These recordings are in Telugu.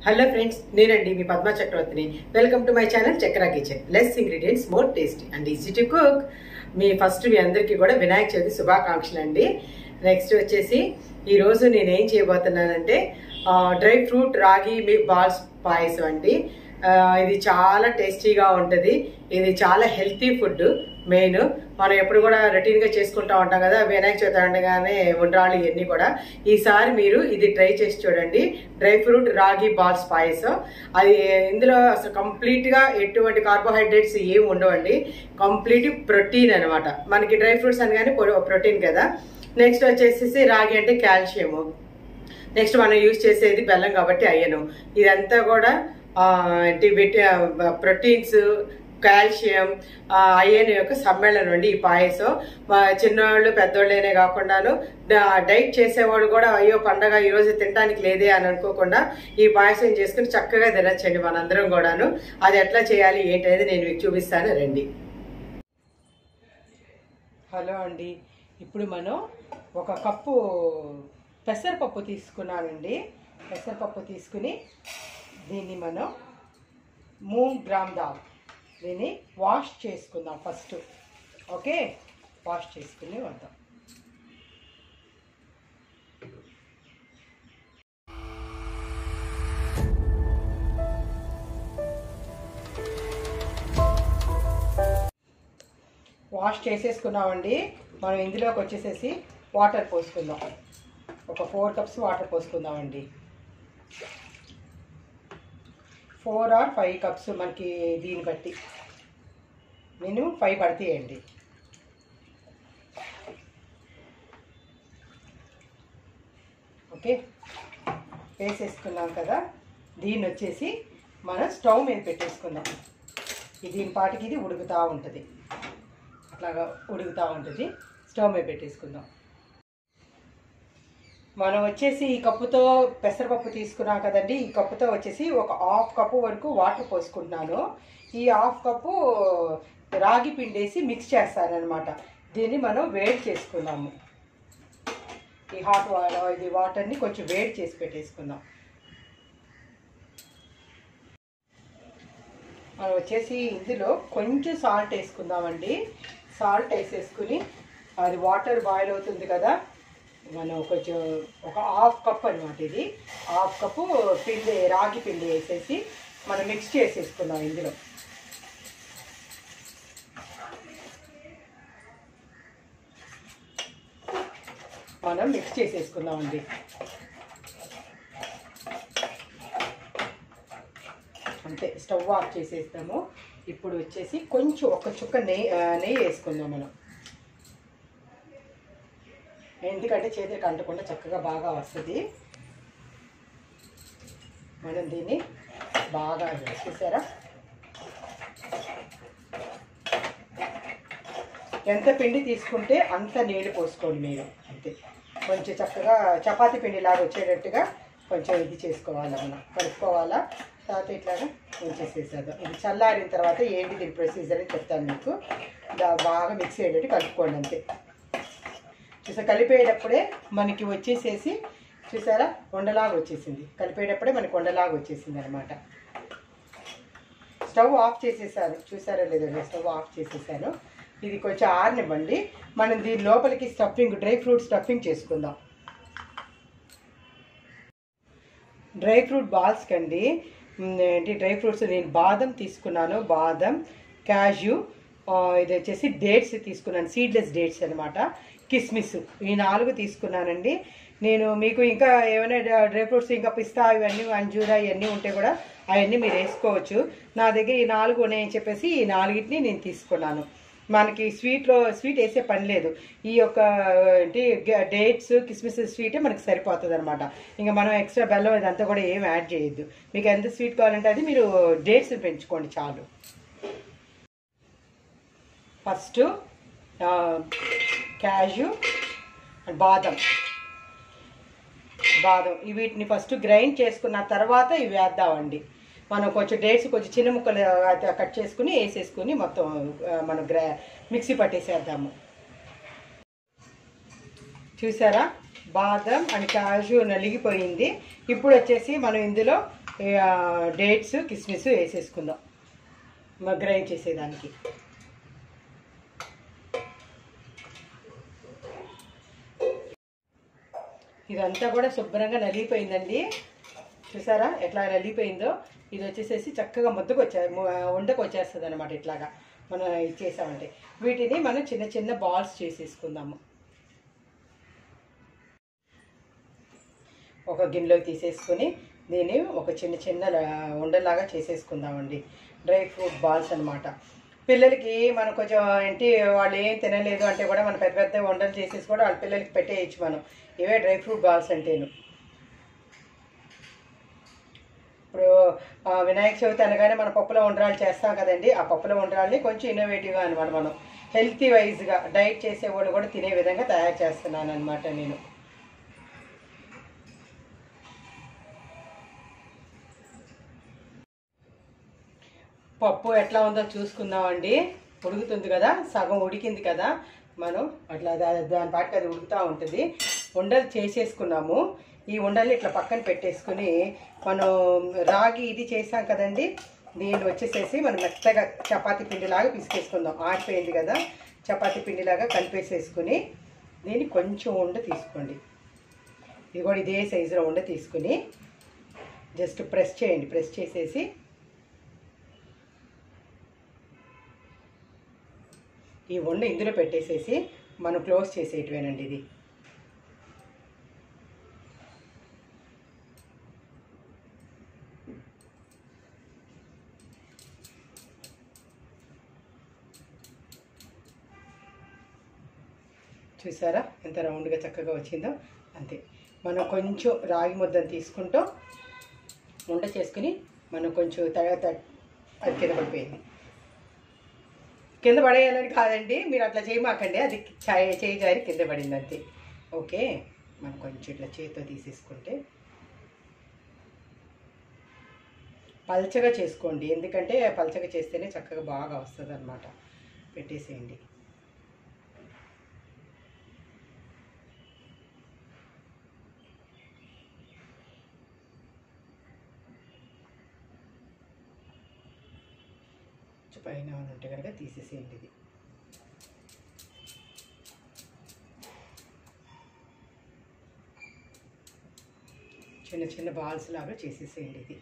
హలో ఫ్రెండ్స్ నేనండి మీ పద్మ చక్రవర్తిని welcome to my channel Chakra kitchen less ingredients more tasty and easy to cook మీ ఫస్ట్ మీ అందరికీ కూడా వినాయక చవితి శుభాకాంక్షలు అండి నెక్స్ట్ వచ్చేసి ఈరోజు నేను ఏం చేయబోతున్నానంటే డ్రై ఫ్రూట్ రాగి మీ బాల్స్ పాయసం అండి ఆ, ఇది చాలా టేస్టీగా ఉంటుంది ఇది చాలా హెల్తీ ఫుడ్ మెయిన్ మనం ఎప్పుడు కూడా రొటీన్గా చేసుకుంటా ఉంటాం కదా వినాయక చవితి అనగానే ఉండ్రాళ్ళు ఇవన్నీ కూడా ఈసారి మీరు ఇది ట్రై చేసి చూడండి dry fruit ragi balls payasam అది ఇందులో అసలు కంప్లీట్గా ఎటువంటి కార్బోహైడ్రేట్స్ ఏమి ఉండవండి కంప్లీట్ ప్రోటీన్ అనమాట మనకి డ్రై ఫ్రూట్స్ అనగానే ప్రోటీన్ కదా నెక్స్ట్ వచ్చేసి రాగి అంటే కాల్షియము నెక్స్ట్ మనం యూజ్ చేసేది బెల్లం కాబట్టి అయ్యను ఇదంతా కూడా ఆ, ఏంటి విట ప్రోటీన్స్ కాల్షియం అయ్యన్ యొక్క సమ్మేళనం అండి ఈ పాయసం మా చిన్నవాళ్ళు పెద్దోళ్ళనే కాకుండాను డా- డైట్ చేసేవాడు కూడా అయ్యో పండగ ఈ రోజు తినడానికి లేదే అని అనుకోకుండా ఈ పాయసం చేసుకుని చక్కగా తినచ్చండి మనందరం కూడాను అది ఎట్లా చేయాలి ఏంటనేది నేను మీకు చూపిస్తాను రండి హలో అండి ఇప్పుడు మనం ఒక కప్పు పెసరపప్పు తీసుకున్నానండి పెసరపప్పు తీసుకుని దీన్ని మనం మూంగ్ గ్రామ్ దాల్ దీన్ని వాష్ చేసుకుందాం ఫస్ట్ ఓకే వాష్ చేసుకుని వద్దాం వాష్ చేసేసుకున్నామండి మనం ఇందులోకి వచ్చేసేసి వాటర్ పోసుకుందాం ఒక ఫోర్ కప్స్ వాటర్ పోసుకుందామండి ఫోర్ ఆర్ ఫైవ్ కప్స్ మనకి దీన్ని బట్టి మినిమం ఫైవ్ పడతాయండి ఓకే వేసేసుకున్నాం కదా దీన్ని వచ్చేసి మనం స్టవ్ మీద పెట్టేసుకుందాం ఇది దీని పాటికి ఇది ఉడుకుతూ ఉంటుంది అట్లాగా ఉడుకుతూ ఉంటుంది స్టవ్ మీద పెట్టేసుకుందాం మనం వచ్చేసి ఈ కప్పుతో పెసరపప్పు తీసుకున్నాం కదండి ఈ కప్పుతో వచ్చేసి ఒక హాఫ్ కప్పు వరకు వాటర్ పోసుకుంటున్నాను ఈ హాఫ్ కప్పు రాగి పిండేసి మిక్స్ చేస్తానన్నమాట దీన్ని మనం వేడి చేసుకుందాము ఈ హాట్ వాటర్ ఇది వాటర్ని కొంచెం వేడి చేసి పెట్టేసుకుందాం మనం వచ్చేసి ఇందులో కొంచెం సాల్ట్ వేసుకుందామండి సాల్ట్ వేసేసుకుని అది వాటర్ బాయిల్ అవుతుంది కదా మనం కొంచెం ఒక హాఫ్ కప్ అనమాట ఇది హాఫ్ కప్పు పిండి రాగి పిండి వేసేసి మనం మిక్స్ చేసేసుకుందాం ఇందులో మనం మిక్స్ చేసేసుకుందామండి అంతే స్టవ్ ఆఫ్ చేసేస్తాము ఇప్పుడు వచ్చేసి కొంచెం ఒక చుక్క నెయ్యి ఆ, నెయ్యి వేసుకుందాం మనం ఎందుకంటే చేతులకు అంటకుండా చక్కగా బాగా వస్తుంది మనం దీన్ని బాగా చూసారా ఎంత పిండి తీసుకుంటే అంత నీళ్ళు పోసుకోండి మీరు అంతే కొంచెం చక్కగా చపాతీ పిండి లాగా వచ్చేటట్టుగా కొంచెం ఇది చేసుకోవాలా మనం కలుపుకోవాలా తర్వాత ఇట్లాగా ఉంచేసేసేద్దాం ఇది చల్లారిన తర్వాత ఏంటి దీని ప్రొసీజర్ అని చెప్తాను మీకు దా- బాగా మిక్స్ అయ్యేటట్టు కలుపుకోండి అంతే చూసా కలిపేటప్పుడే మనకి వచ్చేసేసి చూసారా ఉండలాగా వచ్చేసింది కలిపేటప్పుడే మనకి ఉండలాగా వచ్చేసింది అనమాట స్టవ్ ఆఫ్ చేసేసాను చూసారా లేదో స్టవ్ ఆఫ్ చేసేసాను ఇది కొంచెం ఆరనివ్వండి మనం దీని లోపలికి స్టఫింగ్ డ్రై ఫ్రూట్ స్టఫింగ్ చేసుకుందాం డ్రై ఫ్రూట్ బాల్స్ కండి మ్, ఏంటి డ్రై ఫ్రూట్స్ నేను బాదం తీసుకున్నాను బాదం క్యాష్యూ ఆ, ఇది వచ్చేసి డేట్స్ తీసుకున్నాను సీడ్లెస్ డేట్స్ అనమాట కిస్మిస్ ఈ నాలుగు తీసుకున్నానండి నేను మీకు ఇంకా ఏమైనా డ్ర- డ్రై ఫ్రూట్స్ ఇంకా పిస్తా ఇవన్నీ అంజూరా ఇవన్నీ ఉంటే కూడా అవన్నీ మీరు వేసుకోవచ్చు నా దగ్గర ఈ నాలుగు ఉన్నాయని చెప్పేసి ఈ నాలుగిటిని నేను తీసుకున్నాను మనకి స్వీట్లో స్వీట్ వేసే పని లేదు ఈ యొక్క ఏంటి గ- డేట్స్ కిస్మిస్ స్వీటే మనకి సరిపోతుంది అనమాట ఇంకా మనం ఎక్స్ట్రా బెల్లం ఇదంతా కూడా ఏం యాడ్ చేయొద్దు మీకు ఎంత స్వీట్ కావాలంటే అది మీరు డేట్స్ పెంచుకోండి చాలు ఫస్ట్ క్యాజు అండ్ బాదం బాదం ఈ వీటిని ఫస్ట్ గ్రైండ్ చేసుకున్న తర్వాత ఇవి వేద్దామండి మనం కొంచెం డేట్స్ కొంచెం చిన్న ముక్కలు ఆ, కట్ చేసుకుని వేసేసుకుని మొత్తం ఆ, మనం గ్రా మిక్సీ పట్టేసేద్దాము చూసారా బాదం అండ్ కాజు నలిగిపోయింది ఇప్పుడు వచ్చేసి మనం ఇందులో డేట్స్ కిస్మిస్ వేసేసుకుందాం మ- గ్రైండ్ చేసేదానికి ఇదంతా కూడా శుభ్రంగా నలిగిపోయిందండి చూసారా ఎట్లా నలిగిపోయిందో ఇది వచ్చేసేసి చక్కగా ముద్దకు వచ్చే ము- ఉండకు వచ్చేస్తుంది అనమాట ఇట్లాగా మనం ఇచ్చేసామంటే వీటిని మనం చిన్న చిన్న బాల్స్ చేసేసుకుందాము ఒక గిన్నెలోకి తీసేసుకొని దీన్ని ఒక చిన్న చిన్న లా- ఉండలాగా చేసేసుకుందామండి డ్రై ఫ్రూట్ బాల్స్ అన్నమాట పిల్లలకి మనం కొంచెం ఏంటి వాళ్ళు ఏం తినలేదు అంటే కూడా మనం పెద్ద పెద్ద వంటలు చేసేసి కూడా వాళ్ళ పిల్లలకి పెట్టేయచ్చు మనం ఇవే డ్రై ఫ్రూట్ బాల్స్ అంటేను ఇప్పుడు ఆ, వినాయక చవితి అనగానే మన పప్పుల వంటరాలు చేస్తాం కదండి ఆ పప్పుల వంటరాల్ని కొంచెం ఇన్నోవేటివ్గా అనమాట మనం హెల్తీ వైజ్గా డైట్ చేసేవాళ్ళు కూడా తినే విధంగా తయారు చేస్తున్నాను అనమాట నేను పప్పు ఎట్లా ఉందో చూసుకుందామండి ఉడుకుతుంది కదా సగం ఉడికింది కదా మనం అట్లా దా- దాని పాటికి అది ఉడుకుతూ ఉంటుంది ఉండలు చేసేసుకున్నాము ఈ ఉండల్ని ఇట్లా పక్కన పెట్టేసుకుని మనం రాగి ఇది చేసాం కదండి దీన్ని వచ్చేసేసి మనం మెత్తగా చపాతీ పిండిలాగా పిసికేసుకుందాం ఆడిపోయింది కదా చపాతీ పిండిలాగా కలిపేసేసుకుని దీన్ని కొంచెం ఉండ తీసుకోండి ఇది కూడా ఇదే సైజులో ఉండ తీసుకుని జస్ట్ ప్రెస్ చేయండి ప్రెస్ చేసేసి ఈ వండ ఇందులో పెట్టేసేసి మనం క్లోజ్ చేసేటివేనండి ఇది చూసారా ఎంత రౌండ్గా చక్కగా వచ్చిందో అంతే మనం కొంచెం రాగి ముద్దను తీసుకుంటూ ఉండ చేసుకుని మనం కొంచెం తర్వాత అది కింద పడిపోయింది కింద పడేయాలని కాదండి మీరు అట్లా చేయమాకండి అది చాయ్ చేయి జారి కింద పడింది అంతే ఓకే మనం కొంచెం ఇట్లా చేతితో తీసేసుకుంటే పల్చగా చేసుకోండి ఎందుకంటే పల్చగా చేస్తేనే చక్కగా బాగా వస్తుంది అనమాట పెట్టేసేయండి కొంచెం పైన ఏమైనా ఉంటే కనుక తీసేసేయండి ఇది చిన్న చిన్న బాల్స్ లాగా చేసేసేయండి ఇది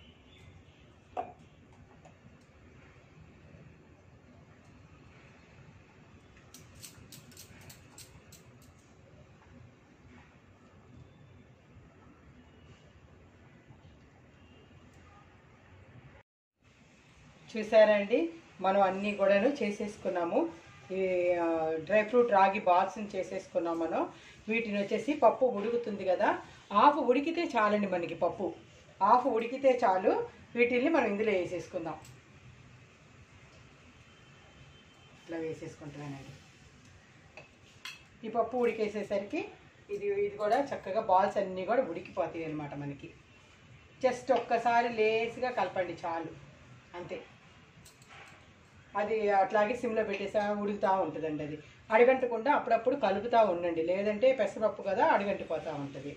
చూసారండి మనం అన్నీ కూడాను చేసేసుకున్నాము ఈ ఆ, డ్రై ఫ్రూట్ రాగి బాల్స్ని చేసేసుకున్నాం మనం వీటిని వచ్చేసి పప్పు ఉడుకుతుంది కదా హాఫ్ ఉడికితే చాలండి మనకి పప్పు హాఫ్ ఉడికితే చాలు వీటిల్ని మనం ఇందులో వేసేసుకుందాం ఇట్లా వేసేసుకుంటానండి ఈ పప్పు ఉడికేసేసరికి ఇది ఇది కూడా చక్కగా బాల్స్ అన్నీ కూడా ఉడికిపోతాయి అన్నమాట మనకి జస్ట్ ఒక్కసారి లేస్గా కలపండి చాలు అంతే అది అట్లాగే సిమ్లో పెట్టేసా ఉడుకుతూ ఉంటుందండి అది అడగంటకుండా అప్పుడప్పుడు కలుపుతూ ఉండండి లేదంటే పెసరపప్పు కదా అడగంటిపోతూ ఉంటుంది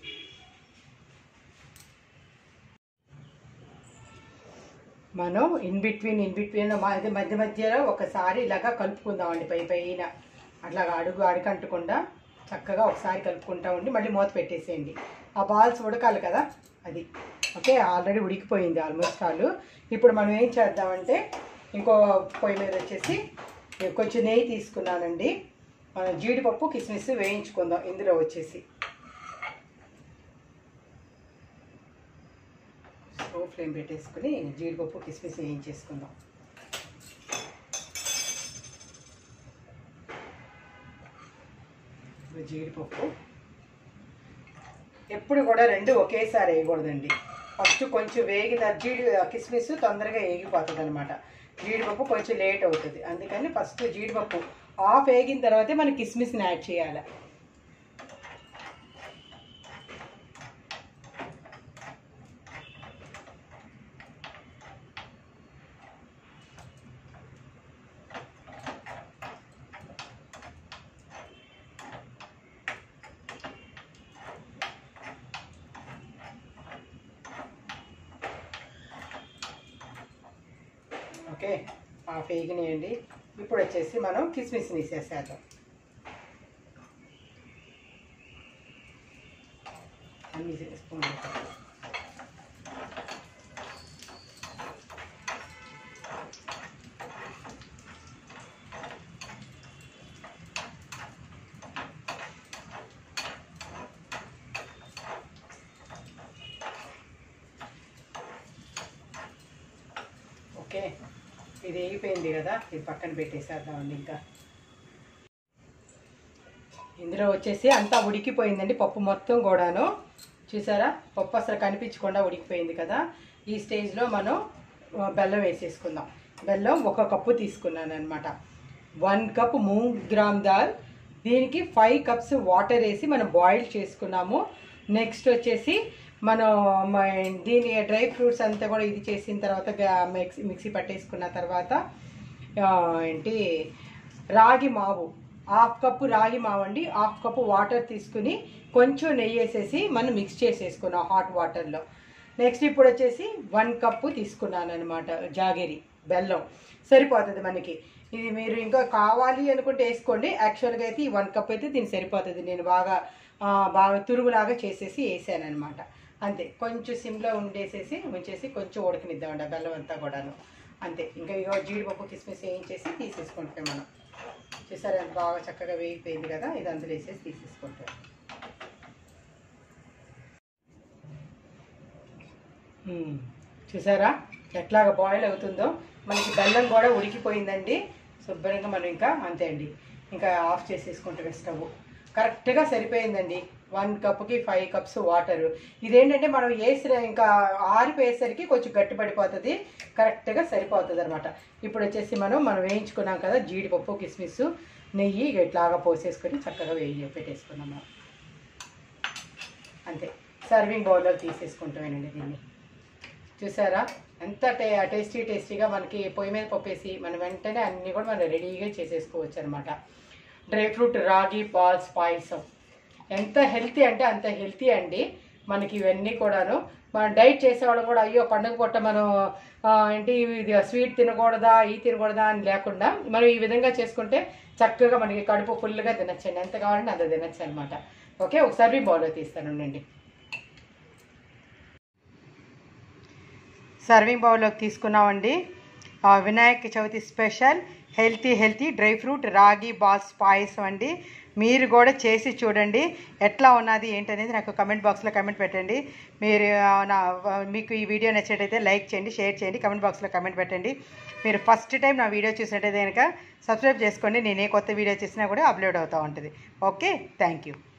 మనం ఇన్ బిట్వీన్ ఇన్ బిట్వీన్ మధ్య మధ్య మధ్యలో ఒకసారి ఇలాగా కలుపుకుందామండి పై పైన అట్లాగా అడుగు అడుగంటకుండా చక్కగా ఒకసారి కలుపుకుంటా ఉండి మళ్ళీ మూత పెట్టేసేయండి ఆ బాల్స్ ఉడకాలి కదా అది ఓకే ఆల్రెడీ ఉడికిపోయింది ఆల్మోస్ట్ ఆల్ ఇప్పుడు మనం ఏం చేద్దామంటే ఇంకో పొయ్యి మీద వచ్చేసి కొంచెం నెయ్యి తీసుకున్నానండి మనం జీడిపప్పు కిస్మిస్ వేయించుకుందాం ఇందులో వచ్చేసి స్లో ఫ్లేమ్ పెట్టేసుకుని జీడిపప్పు కిస్మిస్ వేయించేసుకుందాం ఇప్పుడు జీడిపప్పు ఎప్పుడు కూడా రెండు ఒకేసారి వేయకూడదండి ఫస్ట్ కొంచెం వేగిన జీడి కిస్మిస్ తొందరగా వేగిపోతుంది అనమాట జీడిపప్పు కొంచెం లేట్ అవుతుంది అందుకని ఫస్ట్ జీడిపప్పు ఆఫ్ వేగిన తర్వాతే మనం కిస్మిస్ని యాడ్ చేయాలి ఓకే హాఫ్ వేగినాయండి ఇప్పుడు వచ్చేసి మనం కిస్మిస్ తీసేసేద్దాం అన్ని స్పూన్ ఓకే ఇది వేగిపోయింది కదా ఇది పక్కన పెట్టేసేద్దామండి ఇంకా ఇందులో వచ్చేసి అంతా ఉడికిపోయిందండి పప్పు మొత్తం కూడాను చూసారా పప్పు అసలు కనిపించకుండా ఉడికిపోయింది కదా ఈ స్టేజ్లో మనం ఆ, బెల్లం వేసేసుకుందాం బెల్లం ఒక కప్పు తీసుకున్నాను అనమాట one cup moong gram dal దీనికి ఫైవ్ కప్స్ వాటర్ వేసి మనం బాయిల్ చేసుకున్నాము నెక్స్ట్ వచ్చేసి మనం మ- దీని డ్రై ఫ్రూట్స్ అంతా కూడా ఇది చేసిన తర్వాత గా- మిక్సీ మిక్సీ పట్టేసుకున్న తర్వాత ఆ, ఏంటి రాగి మావు హాఫ్ కప్పు రాగి మావు అండి హాఫ్ కప్పు వాటర్ తీసుకుని కొంచెం నెయ్యి వేసేసి మనం మిక్స్ చేసేసుకున్నాం హాట్ వాటర్లో నెక్స్ట్ ఇప్పుడు వచ్చేసి వన్ కప్పు తీసుకున్నాను అనమాట జాగేరి బెల్లం సరిపోతుంది మనకి ఇది మీరు ఇంకా కావాలి అనుకుంటే వేసుకోండి యాక్చువల్గా అయితే ఈ వన్ కప్ అయితే దీనికి సరిపోతుంది నేను బాగా ఆ, బాగా తురుగులాగా చేసేసి వేసాను అనమాట అంతే కొంచెం సిమ్లో ఉండేసేసి ఉంచేసి కొంచెం ఉడకనిద్దామండి ఆ బెల్లం అంతా కూడాను అంతే ఇంకా ఇగో జీడిపప్పు కిస్మిస్ వేయించేసి తీసేసుకుంటాం మనం చూసారా ఎంత బాగా చక్కగా వేగిపోయింది కదా ఇది అందులో వేసేసి తీసేసుకుంటాం మ్మ్. చూసారా ఎట్లాగ బాయిల్ అవుతుందో మనకి బెల్లం కూడా ఉడికిపోయిందండి శుభ్రంగా మనం ఇంకా అంతే అండి ఇంకా ఆఫ్ చేసేసుకుంటాం స్టవ్ కరెక్ట్గా సరిపోయిందండి వన్ కప్కి ఫైవ్ కప్స్ వాటర్ ఇదేంటంటే మనం వేసిన ఇంకా ఆరిపోయేసరికి కొంచెం గట్టి పడిపోతుంది కరెక్ట్గా సరిపోతుంది అనమాట ఇప్పుడు వచ్చేసి మనం మనం వేయించుకున్నాం కదా జీడిపప్పు కిస్మిస్ నెయ్యి ఇట్లాగా పోసేసుకొని చక్కగా వేయి పెట్టేసుకున్నాం మనం అంతే సర్వింగ్ బౌల్లో తీసేసుకుంటామేనండి దీన్ని చూసారా ఎంత టే టేస్టీ టేస్టీగా మనకి పొయ్యి మీద పప్పేసి మనం వెంటనే అన్నీ కూడా మనం రెడీగా చేసేసుకోవచ్చు అనమాట dry fruit ragi balls payasam ఎంత హెల్తీ అంటే అంత హెల్తీ అండి మనకి ఇవన్నీ కూడాను మనం డైట్ చేసేవాళ్ళం కూడా అయ్యో పండుగ పూట మనం ఆ, ఏంటి ఇది స్వీట్ తినకూడదా ఈ తినకూడదా అని లేకుండా మనం ఈ విధంగా చేసుకుంటే చక్కగా మనకి కడుపు ఫుల్గా తినచ్చండి ఎంత కావాలంటే అంత తినచ్చు అనమాట ఓకే ఒకసారి బౌల్లో తీస్తాను ఉండండి సర్వింగ్ బౌల్లోకి తీసుకున్నామండి ఆ, Vinayaka Chavithi special healthy healthy dry fruit ragi balls payasam అండి మీరు కూడా చేసి చూడండి ఎట్లా ఉన్నది ఏంటనేది నాకు కమెంట్ బాక్స్లో కమెంట్ పెట్టండి మీరు ఆ, నా మీకు ఈ వీడియో నచ్చినట్టయితే లైక్ చేయండి షేర్ చేయండి కమెంట్ బాక్స్లో కమెంట్ పెట్టండి మీరు ఫస్ట్ టైం నా వీడియో చూసినట్టయితే కనుక సబ్స్క్రైబ్ చేసుకోండి నేను ఏ కొత్త వీడియో చేసినా కూడా అప్లోడ్ అవుతూ ఉంటుంది ఓకే థ్యాంక్ యూ